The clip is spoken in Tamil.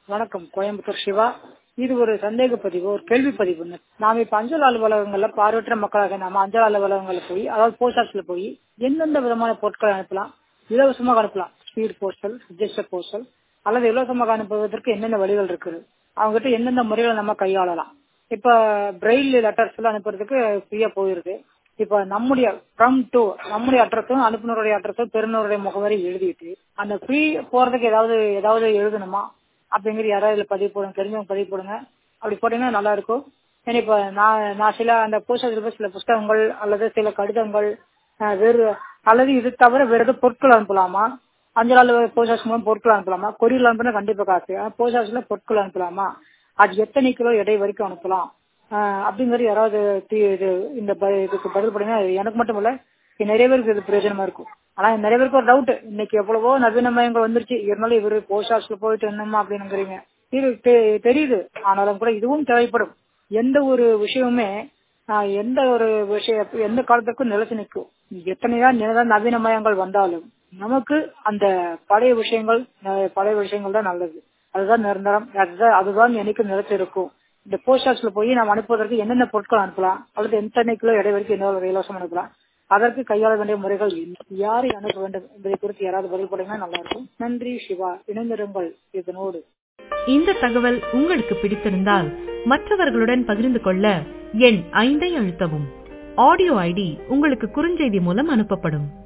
வணக்கம் கோயம்புத்தூர் சிவா இது ஒரு சந்தேக பதிவு ஒரு கேள்வி பதிவு நாம இப்ப அஞ்சல் அலுவலகங்கள்ல பார்வையற்ற மக்களாக நாம அஞ்சல் அலுவலகங்கள்ல போய் அதாவது போஸ்ட் ஆஃபீஸ்ல போய் எந்தெந்த விதமான பொருட்களை அனுப்பலாம் இலவசமாக அனுப்பலாம் ஸ்பீட் போஸ்டல் ரிஜிஸ்டர் போஸ்டல் அல்லது இலவசமாக அனுப்புவதற்கு என்னென்ன வழிகள் இருக்குது அவங்க கிட்ட எந்தெந்த முறைகளை நம்ம கையாளலாம் இப்ப பிரெயில் லெட்டர்ஸ் எல்லாம் அனுப்புறதுக்கு ஃப்ரீயா போயிருது இப்ப நம்முடைய ஃப்ரம் டு நம்முடைய அட்ரஸும் அனுப்புனருடைய அட்ரஸும் பெருநருடைய முகவரி எழுதிட்டு அந்த ஃப்ரீ போறதுக்கு ஏதாவது ஏதாவது எழுதணுமா அப்படிங்கிற யாராவது இதுல பதிவு போடுங்க தெரிஞ்சவங்க பதிவு போடுங்க அப்படி போட்டீங்கன்னா நல்லா இருக்கும் ஏன்னா இப்ப நான் நான் சில அந்த போஸ்ட் ஆஃபீஸ்ல சில புஸ்தகங்கள் அல்லது சில கடிதங்கள் அஹ், வேறு அல்லது இது தவிர வேற ஏதாவது பொருட்கள் அனுப்பலாமா அஞ்சல் அலுவலக போஸ்ட் ஆஃபீஸ் மூலம் பொருட்கள் அனுப்பலாமா கொரியர் அனுப்புனா கண்டிப்பா காசு ஆனா போஸ்ட் ஆஃபீஸ்ல பொருட்கள் அனுப்பலாமா அது எத்தனை கிலோ எடை வரைக்கும் அனுப்பலாம் ஆஹ் அப்படிங்கிறது யாராவது தி- இது இந்த ப- இதுக்கு பதில் பண்ணீங்கன்னா இது எனக்கு மட்டும் இல்ல இது நிறைய பேருக்கு இது பிரயோஜனமா இருக்கும் ஆனா நிறைய பேருக்கு ஒரு டவுட் இன்னைக்கு எவ்வளவோ நவீனமயங்கள் வந்துருச்சு இருந்தாலும் இவரு போஸ்ட் ஆஃபீஸ்ல போயிட்டு என்னமா அப்படின்னுங்கிறீங்க இது தெ- தெரியுது ஆனாலும் கூட இதுவும் தேவைப்படும் எந்த ஒரு விஷயமுமே ஆஹ் எந்த ஒரு விஷயம் எந்த காலத்துக்கும் நிலைச்சு நிற்கும் எத்தனைதான் நிலதான் நவீனமயங்கள் வந்தாலும் நமக்கு அந்த பழைய விஷயங்கள் அஹ் பழைய விஷயங்கள் தான் நல்லது அதுதான் நிரந்தரம் அதுதான் அதுதான் எனக்கு நிலைச்சு இருக்கும் இந்த போஸ்ட் ஆஃபீஸ்ல போய் நாம் அனுப்புவதற்கு என்னென்ன பொருட்கள் அனுப்பலாம் அல்லது எத்தனை கிலோ எடை வரைக்கும் என்ன இலவசம் அனுப்பலாம் அதற்கு கையாள வேண்டிய முறைகள் என்ன? யாரை அனுப்ப வேண்டும் என்பதை குறித்து யாராவது பதில் போட்டீங்கன்னா நல்லா இருக்கும் நன்றி சிவா இணைந்திருங்கள் இதனோடு இந்த தகவல் உங்களுக்கு பிடித்திருந்தால் மற்றவர்களுடன் பகிர்ந்து கொள்ள எண் ஐந்தை அழுத்தவும் ஆடியோ ஐடி உங்களுக்கு குறுஞ்செய்தி மூலம் அனுப்பப்படும்